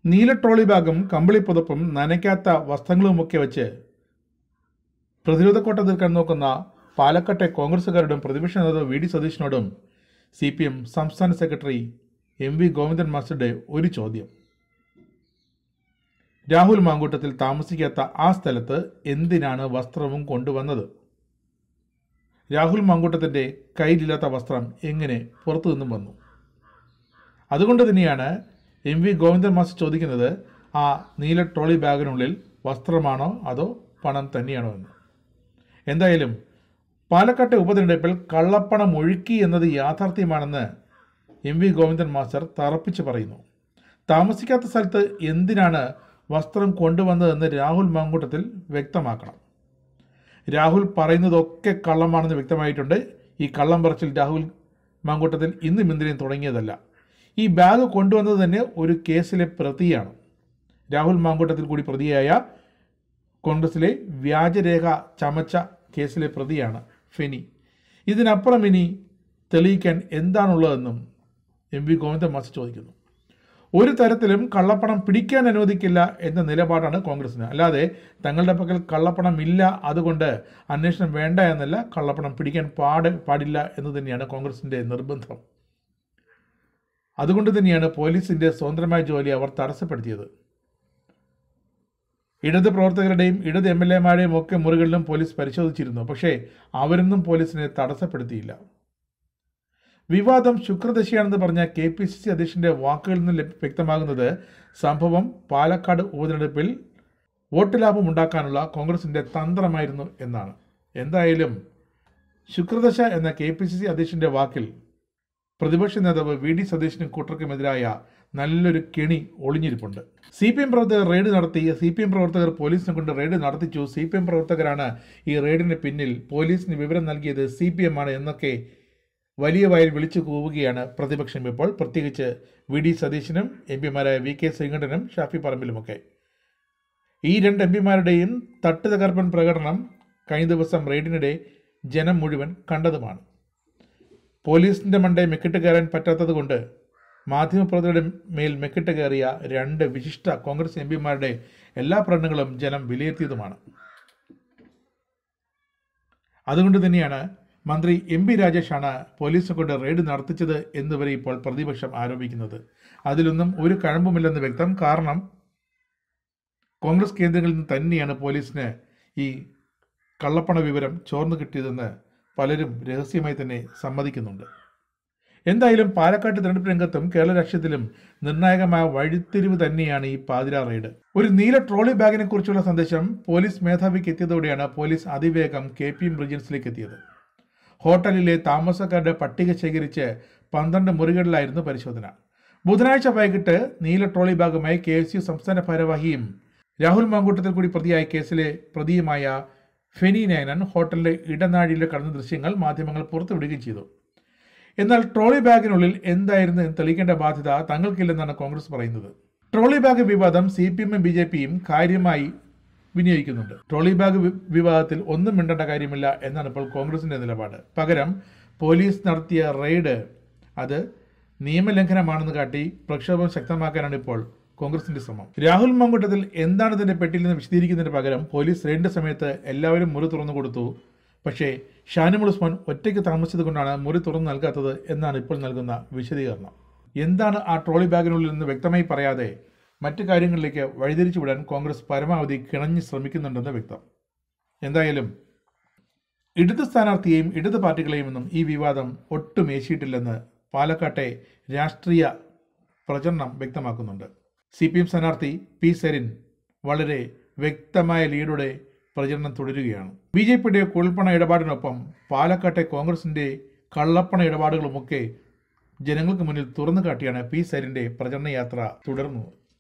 നീല ട്രോളി ബാഗും കമ്പിളി പുതപ്പും നനയ്ക്കാത്ത വസ്ത്രങ്ങളുമൊക്കെ വെച്ച് പ്രതിരോധക്കോട്ട തീർക്കാൻ നോക്കുന്ന പാലക്കാട്ടെ കോൺഗ്രസുകാരോടും പ്രതിപക്ഷ നേതാവ് വി ഡി സതീഷിനോടും സി പി എം സംസ്ഥാന സെക്രട്ടറി എം വി ഗോവിന്ദൻ മാസ്റ്ററുടെ ഒരു ചോദ്യം രാഹുൽ മാങ്കൂട്ടത്തിൽ താമസിക്കാത്ത ആ സ്ഥലത്ത് എന്തിനാണ് വസ്ത്രവും കൊണ്ടുവന്നത് രാഹുൽ മാങ്കൂട്ടത്തിൻ്റെ കയ്യിലില്ലാത്ത വസ്ത്രം എങ്ങനെ പുറത്തു നിന്നും വന്നു അതുകൊണ്ട് തന്നെയാണ് എം വി ഗോവിന്ദൻ മാസ്റ്റർ ചോദിക്കുന്നത് ആ നീല ട്രോളി ബാഗിനുള്ളിൽ വസ്ത്രമാണോ അതോ പണം തന്നെയാണോ എന്ന് എന്തായാലും പാലക്കാട്ടെ ഉപതെരഞ്ഞെടുപ്പിൽ കള്ളപ്പണം ഒഴുക്കി എന്നത് യാഥാർത്ഥ്യമാണെന്ന് എം വി ഗോവിന്ദൻ മാസ്റ്റർ തറപ്പിച്ച് പറയുന്നു താമസിക്കാത്ത സ്ഥലത്ത് എന്തിനാണ് വസ്ത്രം കൊണ്ടുവന്നതെന്ന് രാഹുൽ മാങ്കൂട്ടത്തിൽ വ്യക്തമാക്കണം രാഹുൽ പറയുന്നതൊക്കെ കള്ളമാണെന്ന് വ്യക്തമായിട്ടുണ്ട് ഈ കള്ളം പറച്ചിൽ രാഹുൽ മാങ്കൂട്ടത്തിൽ ഇന്നും ഇന്നലെയും തുടങ്ങിയതല്ല ഈ ബാഗ് കൊണ്ടുവന്നത് തന്നെ ഒരു കേസിലെ പ്രതിയാണ് രാഹുൽ മാങ്കൂട്ടത്തിൽ കൂടി പ്രതിയായ കോൺഗ്രസിലെ വ്യാജരേഖ ചമച്ച കേസിലെ പ്രതിയാണ് ഫെനി ഇതിനപ്പുറം ഇനി തെളിയിക്കാൻ എന്താണുള്ളതെന്നും എം വി ഗോവിന്ദ മാസ്റ്റർ ചോദിക്കുന്നു ഒരു തരത്തിലും കള്ളപ്പണം പിടിക്കാൻ അനുവദിക്കില്ല എന്ന നിലപാടാണ് കോൺഗ്രസിന് അല്ലാതെ തങ്ങളുടെ പക്കൽ കള്ളപ്പണം ഇല്ല അതുകൊണ്ട് അന്വേഷണം വേണ്ട എന്നല്ല കള്ളപ്പണം പിടിക്കാൻ പാട് പാടില്ല എന്ന് തന്നെയാണ് കോൺഗ്രസിൻ്റെ നിർബന്ധം അതുകൊണ്ട് തന്നെയാണ് പോലീസിൻ്റെ സ്വതന്ത്രമായ ജോലി അവർ തടസ്സപ്പെടുത്തിയത് ഇടത് പ്രവർത്തകരുടെയും ഇടത് എം എൽ എമാരുടെയും ഒക്കെ മുറികളിലും പോലീസ് പരിശോധിച്ചിരുന്നു പക്ഷേ അവരൊന്നും പോലീസിനെ തടസ്സപ്പെടുത്തിയില്ല വിവാദം ശുക്രദശയാണെന്ന് പറഞ്ഞ കെ പി സി സി അധ്യക്ഷന്റെ വാക്കുകളിൽ നിന്ന് ലഭ്യ- വ്യക്തമാകുന്നത് സംഭവം പാലക്കാട് ഉപതെരഞ്ഞെടുപ്പിൽ വോട്ട് ലാഭം ഉണ്ടാക്കാനുള്ള കോൺഗ്രസിന്റെ തന്ത്രമായിരുന്നു എന്നാണ് എന്തായാലും ശുക്രദശ എന്ന കെ പി സി സി അധ്യക്ഷന്റെ വാക്കിൽ പ്രതിപക്ഷ നേതാവ് വി ഡി സതീശനും കൂട്ടർക്കുമെതിരായ നല്ലൊരു കെണി ഒളിഞ്ഞിരിപ്പുണ്ട് സി പി എം പ്രവർത്തകർ റെയ്ഡ് നടത്തി സി പി എം പ്രവർത്തകർ പോലീസിനെ കൊണ്ട് റെയ്ഡ് നടത്തിച്ചു സി പി എം പ്രവർത്തകരാണ് ഈ റെയ്ഡിന് പിന്നിൽ പോലീസിന് വിവരം നൽകിയത് സി പി എം ആണ് എന്നൊക്കെ വലിയ വായിൽ വിളിച്ചു കൂവുകയാണ് പ്രതിപക്ഷം ഇപ്പോൾ പ്രത്യേകിച്ച് വി ഡി സതീശനും എം പിമാരായ വി കെ ശ്രീകണ്ഠനും ഷാഫി പറമ്പിലുമൊക്കെ ഈ രണ്ട് എം പിമാരുടെയും തട്ടുതകർപ്പൻ പ്രകടനം കഴിഞ്ഞ ദിവസം റെയ്ഡിനിടെ ജനം മുഴുവൻ കണ്ടതുമാണ് പോലീസിന്റെ മണ്ടേ മെക്കിട്ട് കയറാൻ പറ്റാത്തത് കൊണ്ട് മാധ്യമപ്രവർത്തകരുടെ മേൽ മെക്കിട്ട് കയറിയ രണ്ട് വിശിഷ്ട കോൺഗ്രസ് എം പിമാരുടെ എല്ലാ പ്രകടനങ്ങളും ജനം വിലയിരുത്തിയതുമാണ് അതുകൊണ്ട് തന്നെയാണ് മന്ത്രി എം പി രാജേഷാണ് പോലീസിനെ കൊണ്ട് റെയ്ഡ് നടത്തിച്ചത് എന്നിവരെ ഇപ്പോൾ പ്രതിപക്ഷം ആരോപിക്കുന്നത് അതിലൊന്നും ഒരു കഴമ്പുമില്ലെന്ന് വ്യക്തം കാരണം കോൺഗ്രസ് കേന്ദ്രങ്ങളിൽ നിന്ന് തന്നെയാണ് പോലീസിന് ഈ കള്ളപ്പണ വിവരം ചോർന്നു കിട്ടിയതെന്ന് പലരും രഹസ്യമായി തന്നെ സമ്മതിക്കുന്നുണ്ട് എന്തായാലും പാലക്കാട് തെരഞ്ഞെടുപ്പ് രംഗത്തും കേരള രാഷ്ട്രീയത്തിലും നിർണായകമായ വഴിത്തിരിവ് തന്നെയാണ് ഈ പാതിര റെയ്ഡ് ഒരു നീല ട്രോളി ബാഗിനെ കുറിച്ചുള്ള സന്ദേശം പോലീസ് മേധാവിക്ക് എത്തിയതോടെയാണ് പോലീസ് അതിവേഗം കെ പി എം റീജൻസിലേക്ക് എത്തിയത് ഹോട്ടലിലെ താമസക്കാരുടെ പട്ടിക ശേഖരിച്ച് പന്ത്രണ്ട് മുറികളിലായിരുന്നു പരിശോധന ബുധനാഴ്ച വൈകിട്ട് നീല ട്രോളി ബാഗുമായി കെ എസ് യു സംസ്ഥാന ഭാരവാഹിയും രാഹുൽ മാങ്കൂട്ടത്തിൽ കൂടി പ്രതിയായ കേസിലെ പ്രതിയുമായ ഫെനി നയനൻ ഹോട്ടലിലെ ഇടനാഴിയിലെ കടന്ന ദൃശ്യങ്ങൾ മാധ്യമങ്ങൾ പുറത്തുവിടുകയും ചെയ്തു എന്നാൽ ട്രോളി ബാഗിനുള്ളിൽ എന്തായിരുന്നു എന്ന് തെളിയിക്കേണ്ട ബാധ്യത തങ്ങൾക്കില്ലെന്നാണ് കോൺഗ്രസ് പറയുന്നത് ട്രോളി ബാഗ് വിവാദം സി പി എമ്മും ബി ജെ പിയും കാര്യമായി വിനിയോഗിക്കുന്നുണ്ട് ട്രോളി ബാഗ് വി- വിവാദത്തിൽ ഒന്നും മിണ്ടേണ്ട കാര്യമില്ല എന്നാണ് ഇപ്പോൾ കോൺഗ്രസിന്റെ നിലപാട് പകരം പോലീസ് നടത്തിയ റെയ്ഡ് അത് നിയമലംഘനമാണെന്ന് കാട്ടി പ്രക്ഷോഭം ശക്തമാക്കാനാണ് ഇപ്പോൾ കോൺഗ്രസിന്റെ ശ്രമം രാഹുൽ മങ്കുട്ടത്തിൽ എന്താണ് ഇതിന്റെ പെട്ടിയിൽ നിന്ന് വിശദീകരിക്കുന്നതിന് പകരം പോലീസ് റെയ്ഡിന്റെ സമയത്ത് എല്ലാവരും മുറി തുറന്നു കൊടുത്തു പക്ഷേ ഷാനിമുൾ ഉസ്മാൻ ഒറ്റയ്ക്ക് താമസിച്ചത് കൊണ്ടാണ് മുറി തുറന്നു നൽകാത്തത് എന്നാണ് ഇപ്പോൾ നൽകുന്ന വിശദീകരണം എന്താണ് ആ ട്രോളി ബാഗിനുള്ളിൽ നിന്ന് വ്യക്തമായി പറയാതെ മറ്റു കാര്യങ്ങളിലേക്ക് വഴിതിരിച്ചു വിടാൻ കോൺഗ്രസ് പരമാവധി കിണഞ്ഞ് ശ്രമിക്കുന്നുണ്ടെന്ന് വ്യക്തം എന്തായാലും ഇടത് സ്ഥാനാർത്ഥിയെയും ഇടത് പാർട്ടികളെയും ഒന്നും ഈ വിവാദം ഒട്ടും ഏശിയിട്ടില്ലെന്ന് പാലക്കാട്ടെ രാഷ്ട്രീയ പ്രചരണം വ്യക്തമാക്കുന്നുണ്ട് സി പി എം സ്ഥാനാർത്ഥി പി സരിൻ വളരെ വ്യക്തമായ ലീഡോടെ പ്രചരണം തുടരുകയാണ് ബി ജെ പിയുടെ കുഴൽപ്പണ ഇടപാടിനൊപ്പം പാലക്കാട്ടെ കോൺഗ്രസിന്റെ കള്ളപ്പണ ഇടപാടുകളുമൊക്കെ ജനങ്ങൾക്ക് മുന്നിൽ തുറന്നു കാട്ടിയാണ് പി സരിന്റെ പ്രചരണ യാത്ര തുടർന്നത്